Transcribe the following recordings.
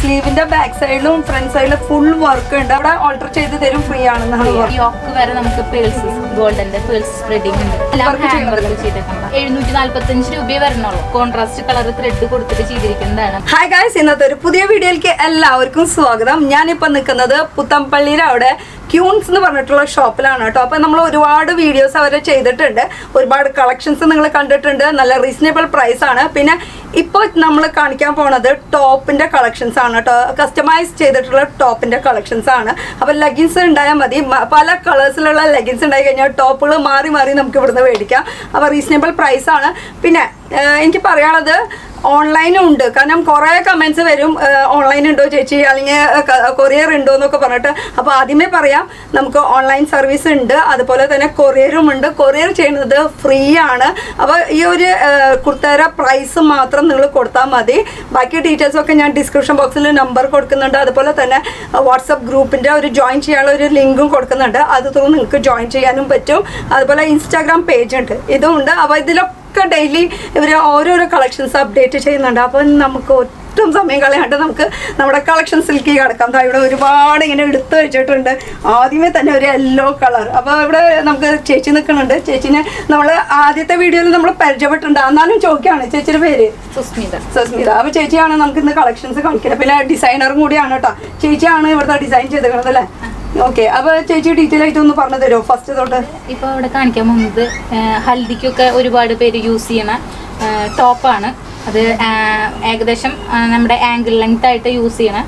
സ്ലീവിന്റെ back സൈഡിലും front സൈഡിലും full work ഉണ്ട് അവിടെ ഓൾട്ടർ ചെയ്ത് തരും ഫ്രീ ആണെന്നാണ് പറഞ്ഞത് യോക്ക് വരെ നമുക്ക് പേൾസ് ഗോൾഡന്റെ പേൾസ് സ്പ്രെഡിങ് ഉണ്ട് എല്ലാം Work ഹാൻഡ് ചെയ്യുന്നത്. വർക്ക് ചെയ്തേക്കണം എഴുന്നൂറ്റി നാല്പത്തി അഞ്ച് രൂപയെ വരണുള്ളൂ കോൺട്രാസ്റ്റ് കളർ ത്രെഡ് കൊടുത്തിട്ട് ചെയ്തിരിക്കുന്നതാണ് ഹായ് ഗായ്സ് ഇന്നത്തെ ഒരു പുതിയ വീഡിയോയിലേക്ക് എല്ലാവർക്കും സ്വാഗതം ഞാനിപ്പോ നിൽക്കുന്നത് പുത്തമ്പള്ളിയുടെ അവിടെ ക്യൂൺസ് എന്ന് പറഞ്ഞിട്ടുള്ള ഷോപ്പിലാണ് കേട്ടോ അപ്പൊ നമ്മൾ ഒരുപാട് വീഡിയോസ് അവർ ചെയ്തിട്ടുണ്ട് ഒരുപാട് കളക്ഷൻസ് നിങ്ങൾ കണ്ടിട്ടുണ്ട് നല്ല റീസണബിൾ പ്രൈസ് ആണ് പിന്നെ ഇപ്പോൾ നമ്മൾ കാണിക്കാൻ പോണത് ടോപ്പിന്റെ കളക്ഷൻസ് ആണ് കേട്ടോ കസ്റ്റമൈസ് ചെയ്തിട്ടുള്ള ടോപ്പിന്റെ കളക്ഷൻസ് ആണ് അപ്പൊ ലെഗിൻസ് ഉണ്ടായാൽ മതി മ- പല കളേഴ്സിലുള്ള ലെഗിൻസ് ഉണ്ടായി കഴിഞ്ഞാൽ ടോപ്പുകൾ മാറി മാറി നമുക്ക് ഇവിടുന്ന് മേടിക്കാം അപ്പൊ റീസണബിൾ പ്രൈസ് ആണ് പിന്നെ ഏഹ്, എനിക്ക് പറയാനുള്ളത് ഓൺലൈനും ഉണ്ട് കാരണം കുറേ കമൻസ് വരും ഓൺലൈൻ ഉണ്ടോ ചേച്ചി അല്ലെങ്കിൽ കൊറിയർ ഉണ്ടോ എന്നൊക്കെ പറഞ്ഞിട്ട് അപ്പോൾ ആദ്യമേ പറയാം നമുക്ക് ഓൺലൈൻ സർവീസ് ഉണ്ട് അതുപോലെ തന്നെ കൊറിയറും ഉണ്ട് കൊറിയർ ചെയ്യുന്നത് ഫ്രീ ആണ് അപ്പോൾ ഈ ഒരു കുർത്തേര പ്രൈസ് മാത്രം നിങ്ങൾ കൊടുത്താൽ മതി ബാക്കി ഡീറ്റെയിൽസ് ഒക്കെ ഞാൻ ഡിസ്ക്രിപ്ഷൻ ബോക്സിൽ നമ്പർ കൊടുക്കുന്നുണ്ട് അതുപോലെ തന്നെ വാട്സപ്പ് ഗ്രൂപ്പിൻ്റെ ഒരു ജോയിൻ ചെയ്യാനുള്ള ഒരു ലിങ്കും കൊടുക്കുന്നുണ്ട് അത് ത്രൂ നിങ്ങൾക്ക് ജോയിൻ ചെയ്യാനും പറ്റും അതുപോലെ ഇൻസ്റ്റാഗ്രാം പേജ് ഉണ്ട് ഇതും ഉണ്ട് അപ്പോൾ ഇതിലൊക്കെ ഒക്കെ ഡെയിലി ഇവർ ഓരോരോ കളക്ഷൻസ് അപ്ഡേറ്റ് ചെയ്യുന്നുണ്ട് അപ്പം നമുക്ക് ഒട്ടും സമയം കളയാണ്ട് നമുക്ക് നമ്മുടെ കളക്ഷൻസിലേക്ക് കിടക്കാം ദാ ഇവിടെ ഒരുപാട് ഇങ്ങനെ എടുത്തു വെച്ചിട്ടുണ്ട് ആദ്യമേ തന്നെ ഒരു യെല്ലോ കളർ അപ്പോൾ ഇവിടെ നമുക്ക് ചേച്ചി നിൽക്കുന്നുണ്ട് ചേച്ചിനെ നമ്മൾ ആദ്യത്തെ വീഡിയോയിൽ നമ്മൾ പരിചയപ്പെട്ടിട്ടുണ്ട് എന്നാലും ചോദിക്കുകയാണ് ചേച്ചിയുടെ പേര് സുസ്മിത സസ്മിത അപ്പോൾ ചേച്ചിയാണ് നമുക്ക് ഇന്ന് കളക്ഷൻസ് കാണിക്കുന്നത് പിന്നെ ഡിസൈനറും കൂടിയാണ് കേട്ടോ ചേച്ചിയാണ് ഇവിടുത്തെ ഡിസൈൻ ചെയ്തേക്കുന്നത് അല്ലേ ഓക്കെ അപ്പോൾ ചേച്ചി ഡീറ്റെയിൽ ആയിട്ട് ഒന്ന് പറഞ്ഞു തരുമോ ഫസ്റ്റ് തൊട്ട് ഇപ്പൊ ഇവിടെ കാണിക്കാൻ പോകുന്നത് ആ, ഹൽദിക്കൊക്കെ ഒരുപാട് പേര് യൂസ് ചെയ്യണ ടോപ്പാണ് അത് ആ, ഏകദേശം ആ, നമ്മുടെ ആംഗിൾ ലെങ്ത് ആയിട്ട് യൂസ് ചെയ്യണ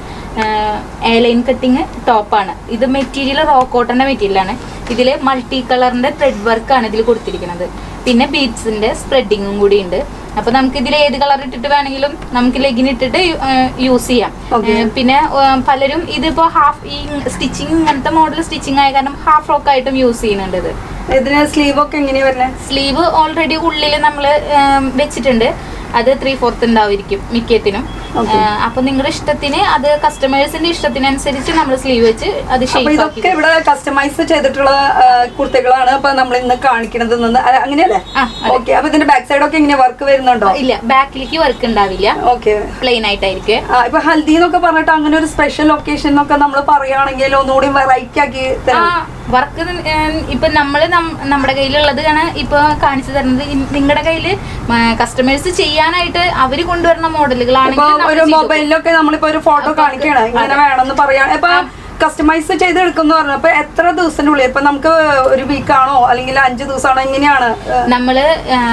എ ലൈൻ കട്ടിങ് ടോപ്പാണ് ഇത് മെറ്റീരിയൽ റോ കോട്ടന്റെ മെറ്റീരിയലാണ് ഇതിൽ മൾട്ടി കളറിന്റെ ത്രെഡ് വർക്കാണ് ഇതിൽ കൊടുത്തിരിക്കുന്നത് പിന്നെ ബീഡ്സിന്റെ സ്പ്രെഡിങ്ങും കൂടി ഉണ്ട് അപ്പൊ നമുക്ക് ഇതിൽ ഏത് കളർ ഇട്ടിട്ട് വേണമെങ്കിലും നമുക്ക് ലെഗിൻ ഇട്ടിട്ട് യൂസ് ചെയ്യാം Okay. ഏ, പിന്നെ ആ, പലരും ഇതിപ്പോ ഹാഫ് ഈ സ്റ്റിച്ചിങ് ഇങ്ങനത്തെ മോഡൽ സ്റ്റിച്ചിങ് ആയ കാരണം ഹാഫ് ഫ്രോക്ക് ആയിട്ടും യൂസ് ചെയ്യുന്നുണ്ട് ഇത് ഇതിന് സ്ലീവ് ഒക്കെ എങ്ങനെയാ വരുന്നത് സ്ലീവ് ഓൾറെഡി ഉള്ളിൽ നമ്മൾ വെച്ചിട്ടുണ്ട് അത് ത്രീ ഫോർത്ത് ഉണ്ടാവുമായിരിക്കും മിക്കത്തിനും Okay. ആ, അപ്പൊ നിങ്ങളുടെ ഇഷ്ടത്തിന് അത് കസ്റ്റമേഴ്സിന്റെ ഇഷ്ടത്തിനനുസരിച്ച് നമ്മൾ സ്ലീവ് വെച്ച് അത് അപ്പൊ ഷേപ്പ് ഇതൊക്കെ ആക്കി ഇവിടെ കസ്റ്റമൈസ് ചെയ്തിട്ടുള്ള ആ, കുർത്തികളാണ് അപ്പൊ നമ്മൾ ഇന്ന് കാണിക്കുന്നത് നിന്ന് അ- അങ്ങനെയല്ലേ ആ, അതെ. ഓക്കെ അപ്പൊ ഇതിന്റെ ബാക്ക് സൈഡ് ഒക്കെ ഇങ്ങനെ വർക്ക് വരുന്നുണ്ടോ ഇല്ല ബാക്കിലേക്ക് വർക്ക് ഉണ്ടാവില്ല ഓക്കെ പ്ലെയിൻ ആയിട്ടായിരിക്കും ഇപ്പൊ ഹൽദി എന്നൊക്കെ പറഞ്ഞിട്ട് അങ്ങനെ ഒരു സ്പെഷ്യൽ ഒക്കേഷൻ എന്നൊക്കെ നമ്മൾ പറയുകയാണെങ്കിൽ ഒന്നുകൂടി വെറൈറ്റി ആക്കി ആ തരാം വർക്ക് ഇപ്പൊ നമ്മള് നം- നമ്മുടെ കയ്യിലുള്ളത് ആണ് ഇപ്പൊ കാണിച്ചു തരുന്നത് നിങ്ങളുടെ കയ്യില് കസ്റ്റമേഴ്സ് ചെയ്യാനായിട്ട് അവര് കൊണ്ടുവരുന്ന ഇപ്പൊ മോഡലുകളാണെങ്കിൽ ഒരു നമ്മള് ചെയ്തു മൊബൈലിലൊക്കെ നമ്മളിപ്പോ ഒരു ഫോട്ടോ അപ്പൊ കാണിക്കണം ഇങ്ങനെ വേണമെന്ന് പറയാ ഇപ്പൊ കസ്റ്റമൈസ് ചെയ്ത് എടുക്കുന്ന പറഞ്ഞു അപ്പൊ എത്ര ദിവസത്തിനുള്ളിൽ ഇപ്പൊ നമുക്ക് ഒരു വീക്ക് ആണോ അല്ലെങ്കിൽ അഞ്ചു ദിവസമാണോ എങ്ങനെയാണ് ഏഹ്, നമ്മള്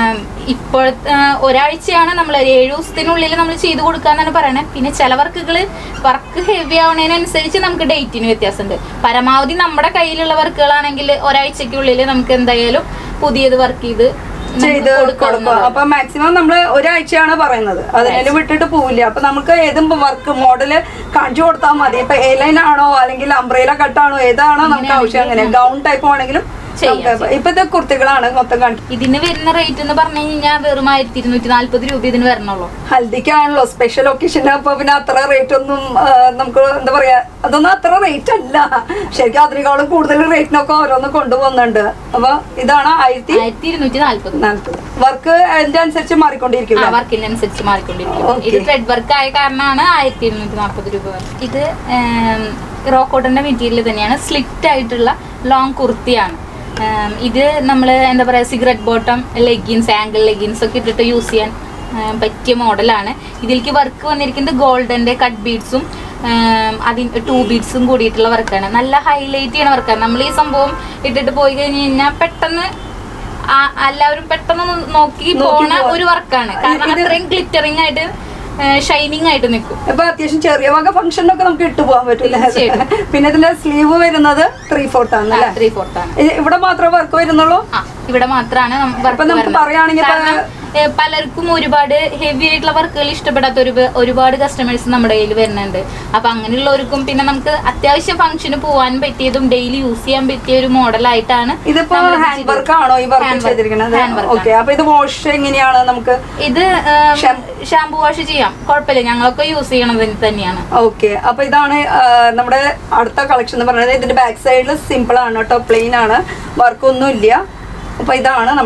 ഇപ്പോഴത്തെ ഒരാഴ്ചയാണ് നമ്മൾ ഏഴു ദിവസത്തിനുള്ളിൽ നമ്മൾ ചെയ്തു കൊടുക്കാന്നാണ് പറയണത് പിന്നെ ചില വർക്കുകൾ വർക്ക് ഹെവി ആവണതിനനുസരിച്ച് നമുക്ക് ഡേറ്റിന് വ്യത്യാസമുണ്ട് പരമാവധി നമ്മുടെ കയ്യിലുള്ള വർക്കുകളാണെങ്കിൽ ഒരാഴ്ചക്കുള്ളിൽ നമുക്ക് എന്തായാലും പുതിയത് വർക്ക് ചെയ്ത് നമുക്ക് ചെയ്ത് കൊടുക്കുക കൊടുക്കാവുന്നതാണ്. അപ്പൊ മാക്സിമം നമ്മൾ ഒരാഴ്ചയാണ് പറയുന്നത് അതിനെ വിട്ടിട്ട് പോവില്ല അപ്പൊ നമുക്ക് ഏതും വർക്ക് മോഡല് കാണിച്ചു കൊടുത്താൽ മതി ഇപ്പൊ എ ലൈൻ ആണോ അല്ലെങ്കിൽ അംബ്രേല കട്ടാണോ ഏതാണോ നമുക്ക് ആവശ്യം അങ്ങനെ ഗൗൺ ടൈപ്പ് ആണെങ്കിലും ചെയ്യാം, നമുക്ക് ഇപ്പത്തെ കുർത്തികളാണ് മൊത്തം കാണിക്കുന്നത് ഇതിന് വരുന്ന റേറ്റ് എന്ന് പറഞ്ഞു കഴിഞ്ഞാൽ വെറും ആയിരത്തി ഇരുന്നൂറ്റി നാല്പത് രൂപ ഇതിന് വരണുള്ളൂ ഹൽദിക്കാണല്ലോ സ്പെഷ്യൽ ഒക്കേഷൻ അപ്പൊ പിന്നെ അത്ര റേറ്റ് ഒന്നും ആ, നമുക്ക് എന്താ പറയാ അതൊന്നും അത്ര റേറ്റ് അല്ല ശരിക്കും അതിനേക്കാളും കൂടുതൽ റേറ്റിനൊക്കെ ഓരോന്ന് കൊണ്ടുപോകുന്നുണ്ട് അപ്പൊ ഇതാണ് ആയിരത്തി ആയിരത്തി ഇരുന്നൂറ്റി നാല്പത് നാൽപ്പത് വർക്ക് അതിന്റെ അനുസരിച്ച് മാറിക്കൊണ്ടിരിക്കും ആ വർക്കിനനുസരിച്ച് മാറിക്കൊണ്ടിരിക്കും Okay. ഇത് ത്രെഡ് വർക്ക് ആയ കാരണമാണ് ആയിരത്തി ഇരുന്നൂറ്റി നാൽപ്പത് രൂപ വരെ. ഇത് റോക്കോട്ടന്റെ മെറ്റീരിയൽ തന്നെയാണ് സ്ലിറ്റ് ആയിട്ടുള്ള ലോങ് കുർത്തിയാണ് ഉം, ഇത് നമ്മൾ എന്താ പറയുക cigarette bottom leggings ankle leggings ഒക്കെ ഇട്ടിട്ട് യൂസ് ചെയ്യാൻ ഉം, പറ്റിയ മോഡലാണ് ഇതിലേക്ക് വർക്ക് വന്നിരിക്കുന്നത് ഗോൾഡന്റെ കട്ട് ബീഡ്സും അതിന് ടൂ ബീഡ്സും കൂടിയിട്ടുള്ള വർക്കാണ് നല്ല ഹൈലൈറ്റ് ചെയ്യണ വർക്കാണ് നമ്മൾ ഈ സംഭവം ഇട്ടിട്ട് പോയി കഴിഞ്ഞ് കഴിഞ്ഞാൽ പെട്ടെന്ന് ആ- എല്ലാവരും പെട്ടെന്ന് ഒന്ന് നോക്കി നോക്കി പോണ പോവാൻ. ഒരു വർക്കാണ് കാരണം ഇത് അത്രയും ഗ്ലിറ്ററിംഗ് ആയിട്ട് ഷൈനിങ് ആയിട്ട് നിൽക്കും ഇപ്പൊ അത്യാവശ്യം ചെറിയ വക ഫംഗ്ഷനൊക്കെ നമുക്ക് ഇട്ടു പോകാൻ പറ്റില്ല തീർച്ചയായിട്ടും. പിന്നെ ഇതിന്റെ സ്ലീവ് വരുന്നത് ത്രീ ഫോർത്ത് ആണ് അല്ലേ ത്രീ ഫോർത്ത് ആണ് ഇ- ഇവിടെ മാത്രമേ വർക്ക് വരുന്നുള്ളൂ ആ ഇവിടെ മാത്രമാണ് അപ്പൊ നമുക്ക് പറയുകയാണെങ്കിൽ ഇപ്പൊ- പലർക്കും ഒരുപാട് ഹെവി ആയിട്ടുള്ള വർക്കുകൾ ഇഷ്ടപ്പെടാത്ത ഒരു ഒരുപാട് കസ്റ്റമേഴ്സ് നമ്മുടെ കയ്യിൽ വരുന്നുണ്ട് അപ്പൊ അങ്ങനെയുള്ളവർക്കും പിന്നെ നമുക്ക് അത്യാവശ്യം ഫംഗ്ഷന് പോകാൻ പറ്റിയതും ഡെയിലി യൂസ് ചെയ്യാൻ പറ്റിയ ഒരു മോഡലായിട്ടാണ് ഇതിപ്പോ നമ്മളിത് ഹാൻഡ് ചെയ്തത്. വർക്ക് ആണോ ഈ വർക്ക് Hand work. ചെയ്തിരിക്കുന്നത് Hand work ഓക്കെ അപ്പൊ ഇത് വാഷ് എങ്ങനെയാണ് നമുക്ക് ഇത് ഷാംപൂ വാഷ് ചെയ്യാം കുഴപ്പമില്ല ഞങ്ങളൊക്കെ യൂസ് ചെയ്യണത് തന്നെയാണ് ഓക്കെ അപ്പൊ ഇതാണ് ആ, നമ്മുടെ അടുത്ത കളക്ഷൻ എന്ന് പറയുന്നത് ഇതിന്റെ ബാക്ക് സൈഡിൽ സിമ്പിൾ ആണ് കേട്ടോ പ്ലെയിൻ ആണ് വർക്ക് ഒന്നും ഇല്ല അപ്പൊ ഇതാണ് നമ്മുടെ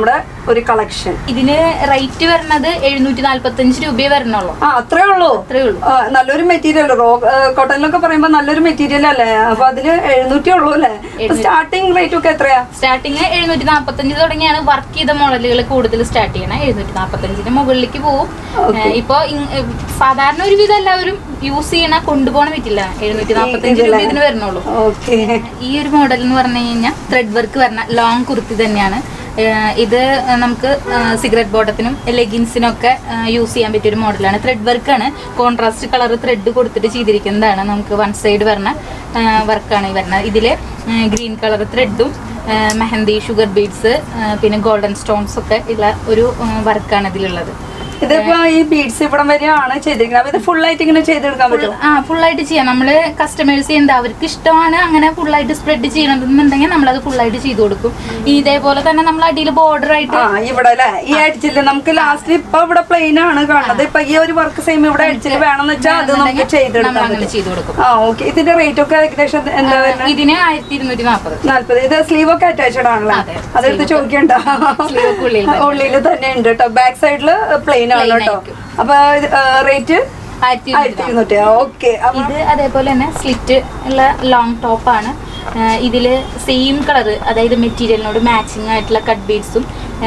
ഒരു കളക്ഷൻ ഇതിന് റേറ്റ് വരുന്നത് എഴുന്നൂറ്റി നാല്പത്തി അഞ്ച് രൂപയെ വരണുള്ളൂ ആ അത്രേ ഉള്ളൂ അത്രേ ഉള്ളൂ ആ, നല്ലൊരു മെറ്റീരിയൽ റോ കോട്ടണിലൊക്കെ പറയുമ്പോ നല്ലൊരു മെറ്റീരിയൽ അല്ലേ അപ്പൊ അതില് എഴുന്നൂറ്റി ഉള്ളൂ അല്ലേ സ്റ്റാർട്ടിങ് റേറ്റ് ഒക്കെ എത്രയാ സ്റ്റാർട്ടിങ് എഴുന്നൂറ്റി നാൽപ്പത്തി അഞ്ച് തുടങ്ങിയാണ് വർക്ക് ചെയ്ത മോഡലുകൾ കൂടുതൽ സ്റ്റാർട്ട് ചെയ്യണേ എഴുന്നൂറ്റി നാൽപ്പത്തി അഞ്ചിന് മുകളിലേക്ക് പോകും ഏഹ് ഇപ്പൊ ഇങ്- ഏഹ് സാധാരണ ഒരുവിധം എല്ലാവരും യൂസ് ചെയ്യണ കൊണ്ടുപോകണ പറ്റില്ല എഴുന്നൂറ്റി നാൽപ്പത്തി അഞ്ച് രൂപ ഇതിന് വരണുള്ളൂ ഓക്കെ ഈ ഒരു മോഡൽ എന്ന് പറഞ്ഞു കഴിഞ്ഞാൽ ത്രെഡ് വർക്ക് വരുന്ന ലോങ് കുർത്തി തന്നെയാണ് ഏഹ് ഇത് നമുക്ക് സിഗരറ്റ് ബോട്ടത്തിനും ലെഗിൻസിനും ഒക്കെ യൂസ് ചെയ്യാൻ പറ്റിയ ഒരു മോഡലാണ് ത്രെഡ് വർക്കാണ് കോൺട്രാസ്റ്റ് കളർ ത്രെഡ് കൊടുത്തിട്ട് ചെയ്തിരിക്കുന്നതാണ് നമുക്ക് വൺ സൈഡ് വരുന്ന വർക്കാണ് ഈ വരുന്നത് ഇതിൽ ഗ്രീൻ കളർ ത്രെഡും മെഹന്തി ഷുഗർ ബീഡ്സ് പിന്നെ ഗോൾഡൻ സ്റ്റോൺസ് ഒക്കെ ഉള്ള ഒരു വർക്കാണ് ഇതിലുള്ളത് ഇതിപ്പോ ഈ ബീഡ്സ് ഇവിടം വരെയാണ് ചെയ്തിരിക്കുന്നത് അപ്പൊ ഇത് ഫുൾ ആയിട്ട് ഇങ്ങനെ ചെയ്തെടുക്കാൻ പറ്റും ആ ഫുള്ളായിട്ട് ചെയ്യാം നമ്മള് കസ്റ്റമേഴ്സ് ചെയ്യുന്നത് അവർക്ക് ഇഷ്ടമാണ് അങ്ങനെ ഫുള്ളായിട്ട് സ്പ്രെഡ് ചെയ്യണമെന്നുണ്ടെങ്കിൽ നമ്മളത് ഫുള്ളായിട്ട് ചെയ്തു കൊടുക്കും ഇനി ഇതേപോലെ തന്നെ നമ്മൾ അടിയിൽ ബോർഡർ ആയിട്ട് ആ ഇവിടെ അല്ലേ ഈ അടിച്ചില് നമുക്ക് ലാസ്റ്റ് ഇപ്പൊ ഇവിടെ പ്ലെയിൻ ആണ് കാണുന്നത് ഇപ്പൊ ഈ ഒരു വർക്ക് സെയിം ഇവിടെ അടിച്ചില് വേണമെന്ന് വെച്ചാൽ അത് നമുക്ക് നമ്മൾ ചെയ്തെടുക്കാൻ അങ്ങനെ പറ്റും ചെയ്തു കൊടുക്കും ആ ഓക്കെ ഇതിന്റെ റേറ്റ് ഒക്കെ ഏകദേശം എന്താ വരുന്നത് ഇതിന് ആയിരത്തി ഇരുന്നൂറ്റി നാൽപ്പത് നാല്പത് ഇത് സ്ലീവ് ഒക്കെ അറ്റാച്ച്ഡ് ആണല്ലോ അതെ. അതെടുത്ത് ചോദിക്കണ്ട Sleeve ഒക്കെ ഉള്ളിൽ തന്നെ. ഉള്ളിൽ തന്നെ ഉണ്ട് കേട്ടോ ബാക്ക് സൈഡില് പ്ലെയിൻ ആണ് Plain കേട്ടോ ആയിരിക്കും. അപ്പൊ റേറ്റ് ആയിരത്തി ആയിരത്തി ഇരുന്നൂറ്റി ഓക്കെ ഇത് അതേപോലെ തന്നെ സ്ലിറ്റ് ഉള്ള ലോങ് ടോപ്പാണ് ഇതില് സെയിം കളർ അതായത് മെറ്റീരിയലിനോട് മാച്ചിങ് ആയിട്ടുള്ള കട്ട് ബീഡ്സും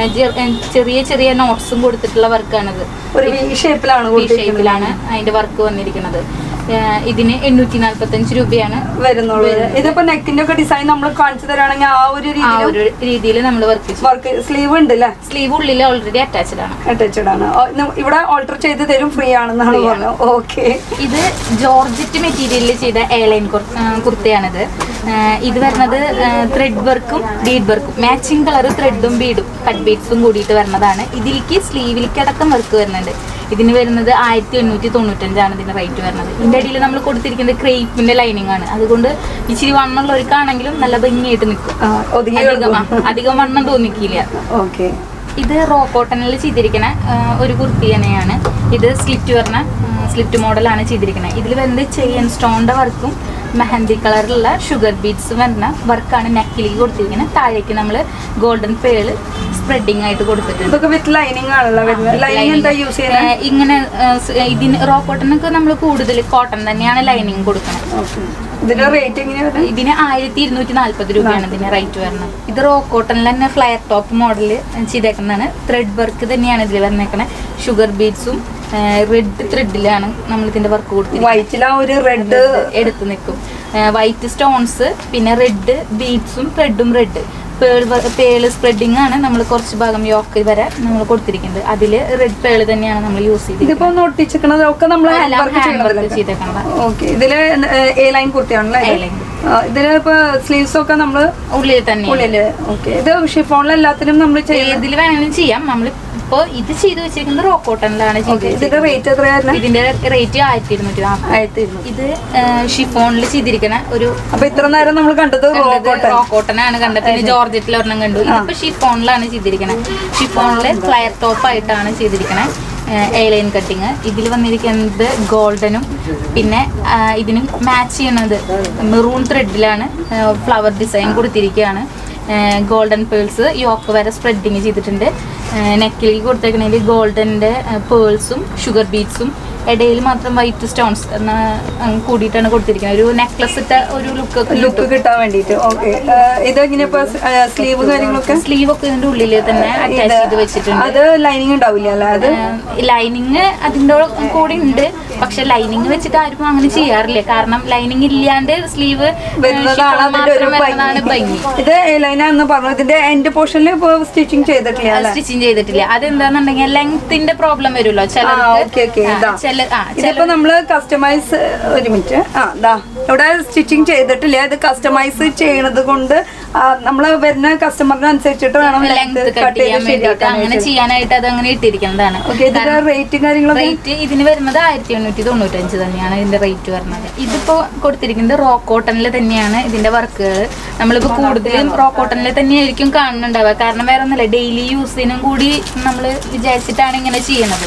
ചെറിയ ചെറിയ നോട്ട്സും കൊടുത്തിട്ടുള്ള വർക്കാണിത് ഒരു വി ഷേപ്പിലാണ് ഈ ഷേപ്പിലാണ് അതിന്റെ വർക്ക് വന്നിരിക്കുന്നത് ഏഹ് ഇതിന് എണ്ണൂറ്റി നാല്പത്തി അഞ്ച് രൂപയാണ് വരുന്നുള്ളൂ ഇതിപ്പോ നെക്കിന്റെ ഒക്കെ ഡിസൈൻ നമ്മൾ കാണിച്ചു തരാണെങ്കിൽ ആ ഒരു ആ രീതിയിൽ ഒരു രീതിയിൽ നമ്മൾ വർക്ക് ചെയ്യും വർക്ക് സ്ലീവ് ഉണ്ട് അല്ലേ സ്ലീവ് ഉള്ളിൽ ഓൾറെഡി അറ്റാച്ച്ഡ് ആണ് അറ്റാച്ച്ഡ് ആണ് ഓ, ഇന്ന് ഇവിടെ ഓൾട്ടർ ചെയ്ത് തരും ഫ്രീ ആണെന്നാണ് പറഞ്ഞത് ഓക്കെ ഇത് ജോർജറ്റ് മെറ്റീരിയലിൽ ചെയ്ത എയർലൈൻ കുർത്തയാണിത് ഏഹ് ഇത് വരുന്നത് ത്രെഡ് വർക്കും ബീഡ് വർക്കും മാച്ചിങ് കളർ ത്രെഡും ബീഡും കട്ട് ബീഡ്സും കൂടിയിട്ട് വരുന്നതാണ് ഇതിലേക്ക് സ്ലീവിലേക്ക് അടക്കം വർക്ക് വരുന്നുണ്ട് ഇതിന് വരുന്നത് ആയിരത്തി എണ്ണൂറ്റി തൊണ്ണൂറ്റഞ്ചാണ് ഇതിന്റെ റേറ്റ് വരുന്നത് ഇതിന്റെ അടിയിൽ നമ്മൾ കൊടുത്തിരിക്കുന്നത് ക്രേപ്പിന്റെ ലൈനിങ് ആണ് അതുകൊണ്ട് ഇച്ചിരി വണ്ണുള്ളവർക്കാണെങ്കിലും നല്ല ഭംഗിയായിട്ട് നിൽക്കും ഒതുങ്ങി അധികം ആ, അധികം വണ്ണം തോന്നിക്കില്ല ഓക്കെ ഇത് റോ കോട്ടണിൽ ചെയ്തിരിക്കുന്ന ആ, ഒരു കുർത്തി തന്നെയാണ് ഇത് സ്ലിറ്റ് വരുന്ന സ്ലിറ്റ് മോഡലാണ് ചെയ്തിരിക്കുന്നത് ഇതിൽ വരുന്നത് ചെയിൻ സ്റ്റോണിന്റെ വർക്കും മെഹന്തി കളറിലുള്ള ഷുഗർ ബീഡ്സ് വരുന്ന വർക്കാണ് നെക്കിലേക്ക് കൊടുത്തിരിക്കുന്നത് താഴേക്ക് നമ്മൾ ഗോൾഡൻ പേള് സ്പ്രെഡിങ് ആയിട്ട് കൊടുത്തിട്ടുണ്ട് ഇതൊക്കെ വിത്ത് ലൈനിങ് ആണല്ലോ വരുന്നത് ലൈനിങ് എന്താ യൂസ് ചെയ്യുന്നത് ഏ, ഇങ്ങനെ ആ, സ്- ഇതിന് റോ കോട്ടനൊക്കെ നമ്മൾ കൂടുതൽ കോട്ടൺ തന്നെയാണ് ലൈനിങ് കൊടുക്കുന്നത് ഓക്കെ ഇതിന്റെ റേറ്റ് എങ്ങനെയാ വരുന്നത് ഇതിന് ആയിരത്തി ഇരുന്നൂറ്റി നാല്പത് രൂപയാണ് ഇതിന് റേറ്റ് വരുന്നത് ഇത് റോ കോട്ടണിൽ തന്നെ ഫ്ലയർ ടോപ്പ് മോഡൽ ചെയ്തേക്കുന്നതാണ് ത്രെഡ് വർക്ക് തന്നെയാണ് ഇതിൽ വന്നേക്കണേ ഷുഗർ ബീഡ്സും റെഡ് ത്രെഡിലാണ് നമ്മൾ ഇതിന്റെ വർക്ക് കൊടുത്തിരിക്കുന്നത് വൈറ്റിൽ ആ ഒരു റെഡ് എടുത്ത് നിൽക്കും വൈറ്റ് സ്റ്റോൺസ് പിന്നെ റെഡ് ബീഡ്സും റെഡും റെഡ് പേൾ പേള് സ്പ്രെഡിങ് ആണ് നമ്മൾ കുറച്ച് ഭാഗം യോക്ക് വരെ നമ്മൾ കൊടുത്തിരിക്കുന്നത് അതിൽ റെഡ് പേള് തന്നെയാണ് നമ്മൾ യൂസ് ചെയ്തിരിക്കുന്നത് ഇതിപ്പോ ഒന്ന് ഒട്ടിച്ചിരിക്കണത് ഒക്കെ നമ്മൾ ഹാൻഡ് എല്ലാം വർക്ക് ഹാൻഡ് വർക്ക് ചെയ്യണതല്ലേ ചെയ്തേക്കണതാണ് ഓക്കെ ഇതില് എ ലൈൻ കുർത്തിയാണല്ലേ ഇത്? A-line. ആ, ഇതില് ഇപ്പൊ സ്ലീവ്സ് ഒക്കെ നമ്മള് ഉള്ളിൽ തന്നെയാണ് ഉള്ളില് ഓക്കെ ഇത് ഷിഫോണിൽ എല്ലാത്തിനും നമ്മൾ ചെയ്യുന്നത് ഏതിൽ വേണമെങ്കിലും ചെയ്യാം നമ്മൾ ഇപ്പോ ഇത് ചെയ്ത് വെച്ചിരിക്കുന്നത് റോ കോട്ടണിലാണ് ഓക്കെ ഇതിന്റെ റേറ്റ് എത്രയായിരുന്നു ഇതിന്റെ റേറ്റ് ആയിരത്തി ഇരുന്നൂറ്റി നാൽപ്പത് ആയിരത്തി ഇരുന്നൂറ് ഇത് ഷിഫോണിൽ ചെയ്തിരിക്കുന്ന ഒരു അപ്പൊ ഇത്ര നേരം നമ്മൾ കണ്ടത് റോ കോട്ടൺ റോ കോട്ടൺ ആണ് കണ്ടത് പിന്നെ ജോർജറ്റിൽ ഒരെണ്ണം കണ്ടു ഇതിപ്പോ ഷിഫോണിലാണ് ചെയ്തിരിക്കുന്നത് ഷിഫോണില് ഫ്ലയർ ടോപ്പ് ആയിട്ടാണ് ചെയ്തിരിക്കുന്നത് എയർലൈൻ കട്ടിങ് ഇതിൽ വന്നിരിക്കുന്നത് ഗോൾഡനും പിന്നെ ആ, ഇതിന് മാച്ച് ചെയ്യുന്നത് മെറൂൺ ത്രെഡിലാണ് ഫ്ലവർ ഡിസൈൻ കൊടുത്തിരിക്കുകയാണ് ഗോൾഡൻ പേൾസ് യോക്ക് വരെ സ്പ്രെഡിങ് ചെയ്തിട്ടുണ്ട് നെക്കിലേക്ക് കൊടുത്തേക്കണതിൽ ഗോൾഡൻ്റെ പേൾസും ഷുഗർ ബീഡ്സും ഇടയിൽ മാത്രം വൈറ്റ് സ്റ്റോൺസ് എന്ന കൂടിയിട്ടാണ് കൊടുത്തിരിക്കുന്നത് ഒരു നെക്ലസ് ഇട്ട ഒരു ലുക്ക് ലുക്ക് കിട്ടാൻ വേണ്ടിട്ട് ഓക്കെ ഇത് എങ്ങനെയാ ഇപ്പൊ സ്ലീവ് കാര്യങ്ങളൊക്കെ സ്ലീവ് ഒക്കെ ഇതിന്റെ ഉള്ളിൽ തന്നെ അറ്റാച്ച് ചെയ്ത് വെച്ചിട്ടുണ്ട് അത് ലൈനിങ് ഉണ്ടാവില്ല അല്ലേ അത് ലൈനിങ് അതിന്റെ കൂടെ ഉണ്ട് പക്ഷെ ലൈനിങ് വെച്ചിട്ട് ആരും അങ്ങനെ ചെയ്യാറില്ല കാരണം ലൈനിങ് ഇല്ലാണ്ട് സ്ലീവ് വരുന്നതാണ് അതിന്റെ ഒരു വരുന്നതാണ് ഭംഗി ഭംഗി ഇത് ലൈന എന്ന് പറഞ്ഞു ഇതിന്റെ എൻഡ് പോർഷനിൽ ഇപ്പൊ സ്റ്റിച്ചിങ് ചെയ്തിട്ടില്ല അല്ലേ സ്റ്റിച്ചിങ് ചെയ്തിട്ടില്ല അതെന്താന്നുണ്ടെങ്കിൽ ലെങ്ത്തിന്റെ പ്രോബ്ലം വരുമല്ലോ ആ ഓക്കെ ഓക്കെ ഇതാ ചില ആ ഇതിപ്പോ നമ്മള് കസ്റ്റമൈസ് ഒരു മിനിറ്റ് ആ ദാ ഇവിടെ സ്റ്റിച്ചിങ് ചെയ്തിട്ടില്ല ഇത് കസ്റ്റമൈസ് ചെയ്യണത് കൊണ്ട് ആ, നമ്മള് വരുന്ന കസ്റ്റമറിന് അനുസരിച്ചിട്ട് വേണം ലെങ്ത് ലെങ്ത് കട്ട് കട്ട് ചെയ്യാൻ ചെയ്ത് വേണ്ടിയിട്ട് ശരിയാക്കാൻ അങ്ങനെ ചെയ്യാനായിട്ട് അത് അങ്ങനെ ഇട്ടിരിക്കുന്നതാണ് ഓക്കെ ഇതിന്റെ റേറ്റും കാര്യങ്ങളൊക്കെ റേറ്റ് ഇതിന് വരുന്നത് ആയിരത്തി എണ്ണൂറ്റി തൊണ്ണൂറ്റഞ്ച് തന്നെയാണ് ഇതിന്റെ റേറ്റ് വരുന്നത് ഇതിപ്പോ കൊടുത്തിരിക്കുന്നത് റോ കോട്ടണിൽ തന്നെയാണ് ഇതിന്റെ വർക്കുകൾ നമ്മളിപ്പോ കൂടുതലും റോ കോട്ടണിൽ തന്നെയായിരിക്കും കാണുന്നുണ്ടാവുക കാരണം വേറെ ഒന്നുമില്ല ഡെയിലി യൂസിനും കൂടി നമ്മൾ വിചാരിച്ചിട്ടാണ് ഇങ്ങനെ ചെയ്യണത്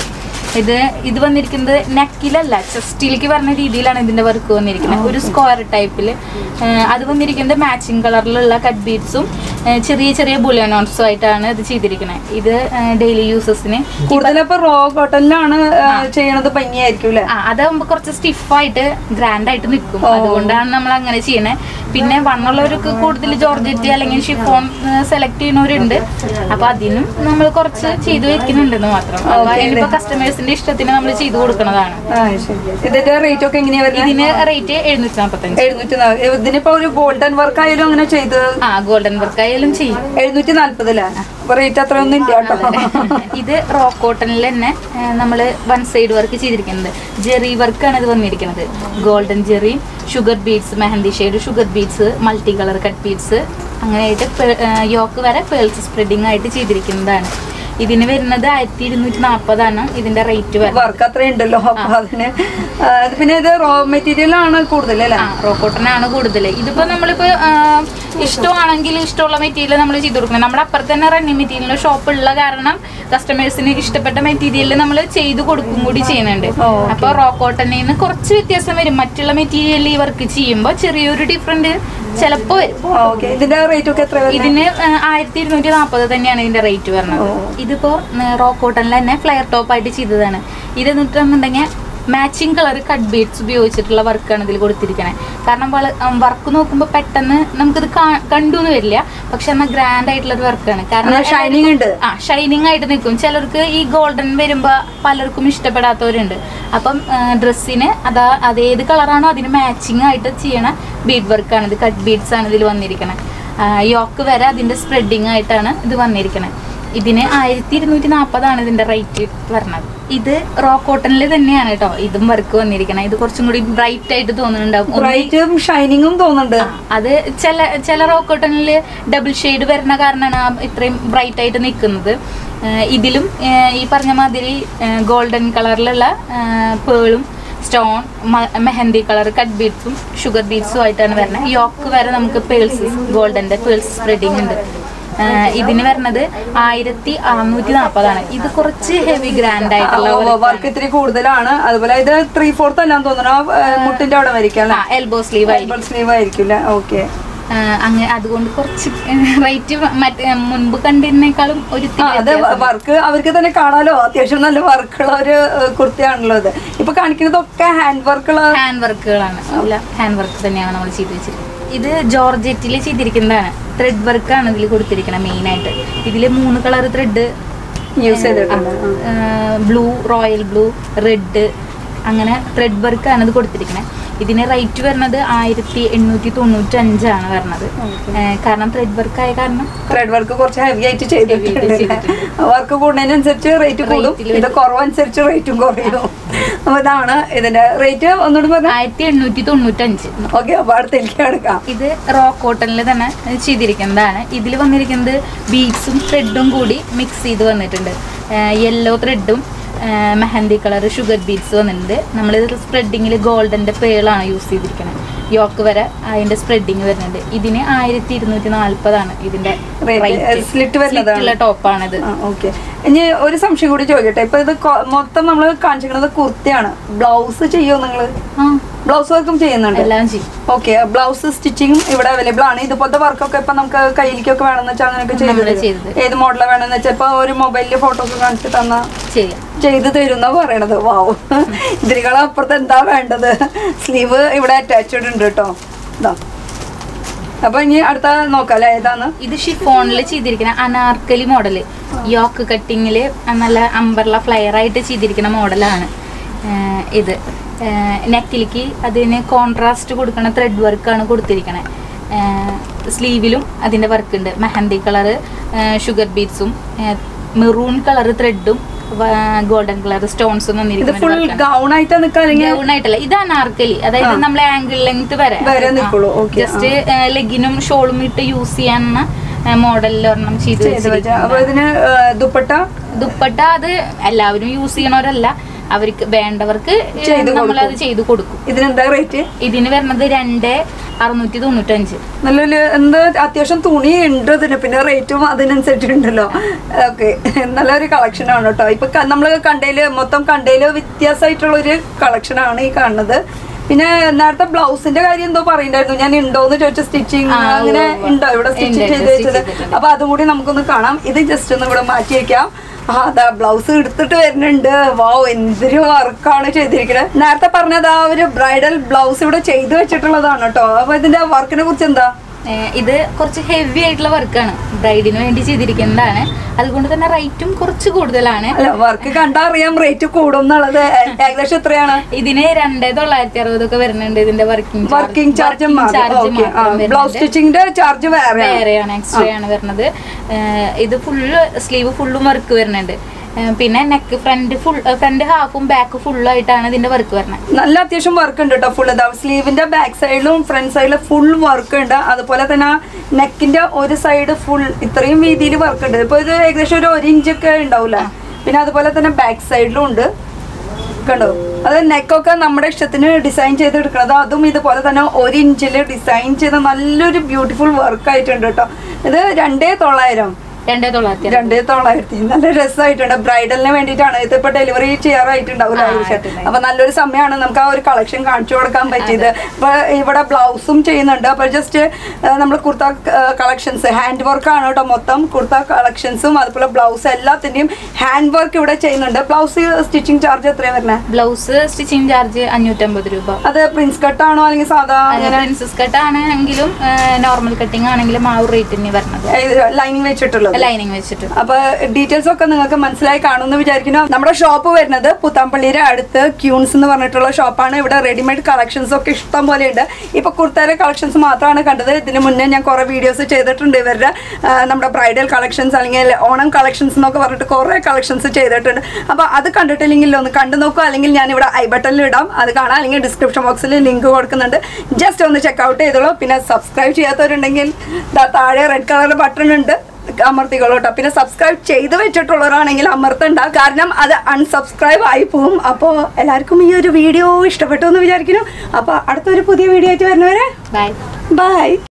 ഇത് ഇത് വന്നിരിക്കുന്നത് നെക്കിലല്ല ചെസ്റ്റിലേക്ക് പറഞ്ഞ രീതിയിലാണ് ഇതിന്റെ വർക്ക് വന്നിരിക്കുന്നത് ഒരു സ്ക്വയർ ടൈപ്പിൽ അത് വന്നിരിക്കുന്നത് മാച്ചിങ് കളറിലുള്ള കട്ട് ബീഡ്സും ചെറിയ ചെറിയ ബുലനോൺസും ആയിട്ടാണ് ഇത് ചെയ്തിരിക്കുന്നത് ഇത് ഡെയിലി യൂസസിന് കൂടുതലിപ്പോ റോ കോട്ടണിലാണ് ചെയ്യണത് ഭംഗിയായിരിക്കും അല്ലെ ആ അതാകുമ്പോ കുറച്ച് സ്റ്റിഫായിട്ട് ഗ്രാൻഡ് ആയിട്ട് നിൽക്കും അതുകൊണ്ടാണ് നമ്മൾ അങ്ങനെ ചെയ്യണേ പിന്നെ വണ്ണുള്ളവർക്ക് കൂടുതൽ ജോർജറ്റ് അല്ലെങ്കിൽ ഷിഫോൺ സെലക്ട് ചെയ്യുന്നവരുണ്ട് അപ്പൊ അതിനും നമ്മൾ കുറച്ച് ചെയ്തു വെക്കുന്നുണ്ടെന്ന് മാത്രം അപ്പൊ അതിനിപ്പോ കസ്റ്റമേഴ്സിന്റെ ഇഷ്ടത്തിന് നമ്മൾ ചെയ്തു കൊടുക്കുന്നതാണ് ഇതിന്റെ റേറ്റ് ഒക്കെ എങ്ങനെയാ വരുന്നത് ഇതിന് റേറ്റ് എഴുന്നൂറ്റി നാപ്പത്തഞ്ച് എഴുന്നൂറ്റി നാ- ഇതിനിപ്പോ ഒരു ഗോൾഡൻ വർക്ക് ആയാലും അങ്ങനെ ചെയ്ത് ആ ഗോൾഡൻ വർക്ക് ആയാലും ചെയ്യും എഴുന്നൂറ്റി നാല്പതല്ലേ അപ്പൊ റേറ്റ് അത്രയൊന്നും ഇല്ല കേട്ടോ ഇത് റോ കോട്ടണിൽ തന്നെ നമ്മൾ വൺ സൈഡ് വർക്ക് ചെയ്തിരിക്കുന്നത് ജെറി വർക്കാണ് ഇത് വന്നിരിക്കുന്നത് golden zari sugar beads mehndi shade sugar beads multi colour cut beads അങ്ങനെയായിട്ട് യോക്ക് വരെ പേൾസ് സ്പ്രെഡിങ് ആയിട്ട് ചെയ്തിരിക്കുന്നതാണ് ഇതിന് വരുന്നത് ആയിരത്തി ഇരുന്നൂറ്റി നാൽപ്പതാണ് ഇതിന്റെ റേറ്റ് വരുന്നത് വർക്ക് അത്രയും ഉണ്ടല്ലോ അപ്പൊ അതിന് ആ, ഇത് പിന്നെ ഇത് റോ മെറ്റീരിയൽ ആണ് കൂടുതൽ അല്ലേ ആ റോ കോട്ടൺ ആണ് കൂടുതൽ ഇതിപ്പോ നമ്മളിപ്പോ ആ, ഇഷ്ടമാണെങ്കിൽ ഇഷ്ടമുള്ള മെറ്റീരിയൽ നമ്മൾ ചെയ്ത് കൊടുക്കണം നമ്മുടെ അപ്പുറത്ത് തന്നെ റണ്ണിങ് മെറ്റീരിയൽ ഷോപ്പ് ഉള്ള കാരണം കസ്റ്റമേഴ്സിന് ഇഷ്ടപ്പെട്ട മെറ്റീരിയൽ നമ്മൾ ചെയ്ത് കൊടുക്കും കൂടി ചെയ്യുന്നുണ്ട് ഓ, അപ്പൊ റോ കോട്ടണിൽ നിന്ന് കുറച്ച് വ്യത്യാസം വരും മറ്റുള്ള മെറ്റീരിയൽ ഈ വർക്ക് ചെയ്യുമ്പോൾ ചെറിയൊരു ഡിഫറെന്റ് ചിലപ്പോ വരും ഓക്കെ ഇതിന്റെ റേറ്റ് ഒക്കെ എത്ര വരുന്നത് ഇതിന് ആയിരത്തി ഇരുന്നൂറ്റി നാൽപ്പത് തന്നെയാണ് ഇതിന്റെ റേറ്റ് വരുന്നത് ഇതിപ്പോ റോ കോട്ടണിൽ തന്നെ ഫ്ലയർ ടോപ്പ് ആയിട്ട് ചെയ്തതാണ് ഇത് എന്നിട്ടുണ്ടെങ്കിൽ മാച്ചിങ് കളർ കട്ട് ബീഡ്സ് ഉപയോഗിച്ചിട്ടുള്ള വർക്കാണ് ഇതിൽ കൊടുത്തിരിക്കുന്നത് കാരണം വർക്ക് നോക്കുമ്പോൾ പെട്ടെന്ന് നമുക്കിത് കാ- കണ്ടുന്ന് വരില്ല പക്ഷെ എന്നാൽ ഗ്രാൻഡ് ആയിട്ടുള്ള ഒരു വർക്കാണ് കാരണം ഷൈനിങ് ഉണ്ട് ആ ഷൈനിങ് ആയിട്ട് നിൽക്കും ചിലർക്ക് ഈ ഗോൾഡൻ വരുമ്പോൾ പലർക്കും ഇഷ്ടപ്പെടാത്തവരുണ്ട് അപ്പം ഡ്രസ്സിന് അതാ അതേത് കളറാണോ അതിന് മാച്ചിങ് ആയിട്ട് ചെയ്യണ ബീഡ് വർക്കാണ് ഇത് കട്ട് ബീഡ്സ് ആണ് ഇതിൽ വന്നിരിക്കുന്നത് യോക്ക് വരെ അതിന്റെ സ്പ്രെഡിങ് ആയിട്ടാണ് ഇത് വന്നിരിക്കുന്നത് ഇതിന് ആയിരത്തി ഇരുന്നൂറ്റി നാൽപ്പതാണ് ഇതിന്റെ റേറ്റ് വരുന്നത് ഇത് റോ കോട്ടണിൽ തന്നെയാണ് കേട്ടോ ഇതും വർക്ക് വന്നിരിക്കുന്നത് ഇത് കുറച്ചും കൂടി ബ്രൈറ്റ് ആയിട്ട് തോന്നുന്നുണ്ടാവും ഒന്ന് ബ്രൈറ്റും ഷൈനിങ്ങും തോന്നുന്നുണ്ട് ആ, അത് ചില ചില റോ കോട്ടണിൽ ഡബിൾ ഷെയ്ഡ് വരുന്ന കാരണമാണ് ആ ഇത്രയും ബ്രൈറ്റ് ആയിട്ട് നിൽക്കുന്നത് ഇതിലും ആ, ഈ പറഞ്ഞ മാതിരി ഗോൾഡൻ കളറിലുള്ള പേളും സ്റ്റോൺ മെഹന്തി കളർ കട്ട് ബീഡ്സും ഷുഗർ ബീഡ്സും ആയിട്ടാണ് വരുന്നത് യോക്ക് വരെ നമുക്ക് പേൾസ് ഗോൾഡന്റെ പേൾസ് സ്പ്രെഡിങ് ഉണ്ട് ആ, ഇതിന് വരുന്നത് ആയിരത്തി അറുന്നൂറ്റി നാൽപ്പതാണ് ഇത് കുറച്ച് ഹെവി ഗ്രാൻഡ് ആയിട്ടുള്ള work ആണ്. വർക്ക് ഇത്തിരി കൂടുതലാണ് അതുപോലെ ഇത് ത്രീ ഫോർത്ത് അല്ലാന്ന് തോന്നുന്നു ആ, ഏ, മുട്ടിന്റെ അവിടെ വരിക്കാം അല്ലേ ആ എൽബോ സ്ലീവ് ആയി സ്ലീവ് ആയിരിക്കും ഓക്കെ അങ്ങനെ അതുകൊണ്ട് കുറച്ച് റേറ്റ് മറ്റേ മുൻപ് കണ്ടിരുന്നേക്കാളും ഒരു ഇത്തിരി അത് വർക്ക് അവർക്ക് തന്നെ കാണാലോ അത്യാവശ്യം നല്ല വർക്കുള്ള ഒരു ഏ, കുർത്തിയാണല്ലോ ഇത് ഇപ്പൊ കാണിക്കുന്നതൊക്കെ ഹാൻഡ് വർക്കുള്ള ഹാൻഡ് വർക്കുകളാണ് എല്ലാം ഹാൻഡ് വർക്ക് തന്നെയാണ് നമ്മൾ ചെയ്ത് വെച്ചിരിക്കുന്നത് ഇത് ജോർജറ്റിൽ ചെയ്തിരിക്കുന്നതാണ് ത്രെഡ് വർക്കാണ് ഇതിൽ കൊടുത്തിരിക്കുന്നത് മെയിൻ ആയിട്ട് ഇതിൽ മൂന്ന് കളർ ത്രെഡ് യൂസ് ചെയ്തിട്ടുണ്ട് ബ്ലൂ റോയൽ ബ്ലൂ റെഡ് അങ്ങനെ ത്രെഡ് വർക്കാണ് ഇത് കൊടുത്തിരിക്കുന്നത് ഇതിന് റേറ്റ് വരുന്നത് ആയിരത്തി എണ്ണൂറ്റി തൊണ്ണൂറ്റി അഞ്ചാണ് വരുന്നത് ഏഹ് കാരണം ത്രെഡ് വർക്ക് ആയ കാരണം ത്രെഡ് വർക്ക് കുറച്ച് ഹെവി ആയിട്ട് ചെയ്തിട്ടുണ്ട് ചെയ്തിട്ടുണ്ട്. വർക്ക് കൂടുന്നതിനനുസരിച്ച് റേറ്റ് കൂടും Rate ല് ഇത് കുറവനുസരിച്ച് റേറ്റും കുറയും അപ്പൊ ഇതാണ് ഇതിന്റെ റേറ്റ് ഒന്നുകൂടി പറഞ്ഞാൽ ആയിരത്തി എണ്ണൂറ്റി തൊണ്ണൂറ്റഞ്ച് ഓക്കെ അപ്പൊ അടുത്തേക്ക് എടുക്കാം ഇത് റോ കോട്ടണിൽ തന്നെ ചെയ്തിരിക്കുന്നതാണ് ഇതിൽ വന്നിരിക്കുന്നത് ബീഡ്സും ത്രെഡും കൂടി മിക്സ് ചെയ്ത് വന്നിട്ടുണ്ട് യെല്ലോ ത്രെഡും മെഹന്തി കളർ ഷുഗർ ബീഡ്സ് വന്നിട്ടുണ്ട് നമ്മൾ സ്പ്രെഡിങ്ങിൽ ഗോൾഡൻ്റെ പേളാണ് യൂസ് ചെയ്തിരിക്കുന്നത് യോക്ക് വരെ അതിന്റെ സ്പ്രെഡിങ് വരുന്നുണ്ട് ഇതിന് ആയിരത്തി ഇരുന്നൂറ്റി നാല്പതാണ് ഇതിന്റെ Rate. Slit വരുന്നതാണ്. ടോപ്പാണിത് ഓക്കെ ഇനി ഒരു സംശയം കൂടി ചോദിക്കട്ടെ ഇപ്പൊ ഇത് കൊ- മൊത്തം നമ്മൾ കാണിച്ചിരിക്കുന്നത് കുർത്തിയാണ് ബ്ലൗസ് ചെയ്യോ നിങ്ങള് ആ ബ്ലൗസ് വർക്കും ചെയ്യുന്നുണ്ട് എല്ലാം ചെയ്യും ഓക്കെ ബ്ലൗസ് സ്റ്റിച്ചിങ്ങും ഇവിടെ അവൈലബിൾ ആണ് ഇതുപോലത്തെ വർക്കൊക്കെ ഇപ്പൊ നമുക്ക് കയ്യിലേക്കൊക്കെ വേണമെന്ന് വെച്ചാൽ അങ്ങനെയൊക്കെ നമ്മള് ചെയ്ത് ചെയ്ത് തരും. ഏത് മോഡലാണ് വേണമെന്ന് വെച്ചാൽ ഇപ്പൊ ഒരു മൊബൈലിൽ ഫോട്ടോസ് കാണിച്ച് തന്ന ചെയ്യാം ചെയ്ത് തരുന്ന പറയണത് വാവ് ഇതിരികളെ അപ്പുറത്ത് എന്താ വേണ്ടത് സ്ലീവ് ഇവിടെ അറ്റാച്ച്ഡ് ഉണ്ട് കേട്ടോ ഇതാ അപ്പൊ ഇനി അടുത്ത നോക്കാം അല്ലേ ഏതാന്ന് ഇത് ഷിഫോണിൽ ചെയ്തിരിക്കുന്ന അനാർക്കലി മോഡല് യോക്ക് കട്ടിങ്ങില് നല്ല അമ്പർല ഫ്ലയർ ആയിട്ട് ചെയ്തിരിക്കുന്ന മോഡലാണ് ഇത് നെക്കിലേക്ക് അതിന് കോൺട്രാസ്റ്റ് കൊടുക്കുന്ന ത്രെഡ് വർക്കാണ് കൊടുത്തിരിക്കണേ സ്ലീവിലും അതിന്റെ വർക്ക് ഉണ്ട് മെഹന്തി കളറ് ഷുഗർ ബീഡ്സും മെറൂൺ കളർ ത്രെഡും ഗോൾഡൻ കളർ സ്റ്റോൺസും ഇത് ഫുൾ ഗൗൺ ആയിട്ട് നിൽക്കുക അല്ലെങ്കിൽ ഗൗൺ ആയിട്ടല്ല ഇത് അനാർക്കലി അതായത് നമ്മളെ ആംഗിൾ ലെങ്ത് വരെ വരെ നിൽക്കുള്ളൂ ഓക്കെ ജസ്റ്റ് ലെഗിനും ഷോളും ഇട്ട് യൂസ് ചെയ്യാവുന്ന മോഡലിൽ ഒരെണ്ണം ചെയ്ത് ചെയ്ത് വെച്ച വെച്ചിരിക്കുന്നത്. അപ്പൊ ഇതിന് ആ, ദുപ്പട്ട ദുപ്പട്ട അത് എല്ലാവരും യൂസ് ചെയ്യണവരല്ല അവർക്ക് വേണ്ടവർക്ക് ചെയ്ത് നമ്മളത് ചെയ്തു കൊടുക്കും ഇതിനെന്താ റേറ്റ് ഇതിന് വരുന്നത് രണ്ട് അറുന്നൂറ്റി തൊണ്ണൂറ്റഞ്ച് നല്ലൊരു എന്ത് അത്യാവശ്യം തുണി ഉണ്ട് ഇതിന് പിന്നെ റേറ്റും അതിനനുസരിച്ചുണ്ടല്ലോ ഓക്കെ നല്ലൊരു കളക്ഷൻ ആണ് കേട്ടോ ഇപ്പൊ ക- നമ്മള് കണ്ടതില് മൊത്തം കണ്ടതില് വ്യത്യാസമായിട്ടുള്ള ഒരു കളക്ഷൻ ആണ് ഈ കാണുന്നത് പിന്നെ നേരത്തെ ബ്ലൗസിന്റെ കാര്യം എന്തോ പറയണ്ടായിരുന്നു ഞാൻ ഉണ്ടോന്ന് ചോദിച്ച സ്റ്റിച്ചിങ് ആ, അങ്ങനെ ഉവ്വ് ഉവ്വ്. ഉണ്ടോ ഇവിടെ സ്റ്റിച്ച് ഉണ്ട്, ചെയ്ത് ഉണ്ട്, വെച്ചത് stitch ചെയ്തിട്ടുണ്ട്. അപ്പൊ അതും കൂടി നമുക്കൊന്ന് കാണാം ഇത് ജസ്റ്റ് ഒന്ന് ഇവിടെ മാറ്റി വെക്കാം ആ അതാ ബ്ലൗസ് എടുത്തിട്ട് വരുന്നുണ്ട് വാവ് എന്തൊരു വർക്കാണ് ചെയ്തിരിക്കുന്നത് നേരത്തെ പറഞ്ഞത് ആ ഒരു ബ്രൈഡൽ ബ്ലൗസ് ഇവിടെ ചെയ്തു വെച്ചിട്ടുള്ളതാണ് കേട്ടോ അപ്പൊ ഇതിന്റെ വർക്കിനെ കുറിച്ച് എന്താ ഏഹ് ഇത് കുറച്ച് ഹെവി ആയിട്ടുള്ള വർക്കാണ് ബ്രൈഡിന് വേണ്ടി ചെയ്തിരിക്കുന്നതാണ് അതുകൊണ്ട് തന്നെ റേറ്റും കുറച്ച് കൂടുതലാണ് അല്ല വർക്ക് കണ്ടാ അറിയാം റേറ്റ് കൂടും എന്നുള്ളത് ഏ- ഏകദേശം എത്രയാണ് ഇതിന് രണ്ടേ തൊള്ളായിരത്തി അറുപതൊക്കെ വരുന്നുണ്ട് ഇതിന്റെ വർക്കിംഗ് വർക്കിംഗ് ചാർജ് ബ്ലൗസ് സ്റ്റിച്ചിങ്ങിന്റെ ചാർജ് വേറെ വേറെയാണ് എക്സ്ട്രാ ആണ് വരുന്നത് ഏഹ് ഇത് ഫുള്ള് സ്ലീവ് ഫുള്ളും വർക്ക് വരുന്നുണ്ട് ഏഹ് പിന്നെ നെക്ക് ഫ്രണ്ട് ഫുൾ ഫ്രണ്ട് ഹാഫും ബാക്ക് ഫുള്ളും ആയിട്ടാണ് ഇതിന്റെ വർക്ക് വരുന്നത് നല്ല അത്യാവശ്യം വർക്ക് ഉണ്ട് കേട്ടോ ഫുൾ സ്ലീവിന്റെ ബാക്ക് സൈഡിലും ഫ്രണ്ട് സൈഡിലും ഫുൾ വർക്ക് ഉണ്ട് അതുപോലെ തന്നെ നെക്കിന്റെ ഒരു സൈഡ് ഫുൾ ഇത്രയും രീതിയിൽ വർക്ക് ഉണ്ട് ഇപ്പൊ ഇത് ഏകദേശം ഒരു ഒരു ഇഞ്ചൊക്കെ ഉണ്ടാവില്ല പിന്നെ അതുപോലെ തന്നെ ബാക്ക് സൈഡിലും ഉണ്ട് കണ്ടോ അത് നെക്കൊക്കെ നമ്മുടെ ഇഷ്ടത്തിന് ഡിസൈൻ ചെയ്തെടുക്കുന്നത് അതും ഇതുപോലെ തന്നെ ഒരു ഇഞ്ചിൽ ഡിസൈൻ ചെയ്ത നല്ലൊരു ബ്യൂട്ടിഫുൾ വർക്ക് ആയിട്ടുണ്ട് കേട്ടോ ഇത് രണ്ടേ തൊള്ളായിരം രണ്ടേ തൊള്ളായിരത്തി രണ്ടേ തൊള്ളായിരത്തി നല്ല രസമായിട്ടുണ്ട് ബ്രൈഡലിന് വേണ്ടിയിട്ടാണ് ഇതിപ്പോ ഡെലിവറി ചെയ്യാറായിട്ടുണ്ടാവില്ല ആ, ഏകദേശം ആയിട്ടുണ്ട്. അപ്പൊ നല്ലൊരു സമയമാണ് നമുക്ക് ആ ഒരു കളക്ഷൻ കാണിച്ചു കൊടുക്കാൻ പറ്റിയത് അപ്പൊ ഇവിടെ ബ്ലൗസും ചെയ്യുന്നുണ്ട് അപ്പൊ ജസ്റ്റ് നമ്മൾ കുർത്ത കളക്ഷൻസ് ഹാൻഡ് വർക്ക് ആണ് കേട്ടോ മൊത്തം കുർത്ത കളക്ഷൻസും അതുപോലെ ബ്ലൗസ് എല്ലാത്തിന്റെയും ഹാൻഡ് വർക്ക് ഇവിടെ ചെയ്യുന്നുണ്ട് ബ്ലൗസ് സ്റ്റിച്ചിങ് ചാർജ് എത്രയാണ് വരുന്നത് ബ്ലൗസ് സ്റ്റിച്ചിങ് ചാർജ് അഞ്ഞൂറ്റമ്പത് രൂപ അത് പ്രിൻസ് കട്ടാണോ അല്ലെങ്കിൽ സാധാ അങ്ങനെ പ്രിൻസസ് കട്ട് ആണെങ്കിലും നോർമൽ കട്ടിങ് ആണെങ്കിലും ആ ഒരു റേറ്റ് തന്നെ വരുന്നത് ലൈനിങ് വെച്ചിട്ടുള്ളത് ലൈനിങ് വെച്ചിട്ട് അപ്പൊ ഡീറ്റെയിൽസ് ഒക്കെ നിങ്ങൾക്ക് മനസ്സിലായി കാണുമെന്ന് വിചാരിക്കുന്നു നമ്മുടെ ഷോപ്പ് വരുന്നത് പുത്താമ്പള്ളിയുടെ അടുത്ത് ക്യൂൺസ് എന്ന് പറഞ്ഞിട്ടുള്ള ഷോപ്പാണ് ഇവിടെ റെഡിമെയ്ഡ് കളക്ഷൻസ് ഒക്കെ ഇഷ്ടം പോലെ ഉണ്ട് ഇപ്പൊ കുർത്തയുടെ കളക്ഷൻസ് മാത്രമാണ് കണ്ടത് ഇതിന് മുന്നേ ഞാൻ കുറെ വീഡിയോസ് ചെയ്തിട്ടുണ്ട് ഇവരുടെ ആ, നമ്മുടെ ബ്രൈഡൽ കളക്ഷൻസ് അല്ലെങ്കിൽ ഓണം കളക്ഷൻസ് എന്നൊക്കെ പറഞ്ഞിട്ട് കുറെ കളക്ഷൻസ് ചെയ്തിട്ടുണ്ട് അപ്പൊ അത് കണ്ടിട്ടില്ലെങ്കിൽ ഒന്ന് കണ്ടു നോക്കുക അല്ലെങ്കിൽ ഞാൻ ഇവിടെ ഐ ബട്ടണിൽ ഇടാം അത് കാണാം അല്ലെങ്കിൽ ഡിസ്ക്രിപ്ഷൻ ബോക്സിൽ ലിങ്ക് കൊടുക്കുന്നുണ്ട് ജസ്റ്റ് ഒന്ന് ചെക്കൗട്ട് ചെയ്തോളൂ പിന്നെ സബ്സ്ക്രൈബ് ചെയ്യാത്തവരുണ്ടെങ്കിൽ ദാ താഴെ റെഡ് കളർ ബട്ടൺ ഉണ്ട് അമർത്തിക്കോളൂ കേട്ടോ പിന്നെ സബ്സ്ക്രൈബ് ചെയ്ത് വെച്ചിട്ടുള്ളവരാണെങ്കിൽ അമർത്തണ്ട കാരണം അത് അൺസബ്സ്ക്രൈബ് ആയി പോവും അപ്പോൾ എല്ലാവർക്കും ഈ ഒരു വീഡിയോ ഇഷ്ടപ്പെട്ടു എന്ന് വിചാരിക്കുന്നു അപ്പോൾ അടുത്തൊരു പുതിയ വീഡിയോ ആയിട്ട് വരുന്നവരെ ബൈ ബൈ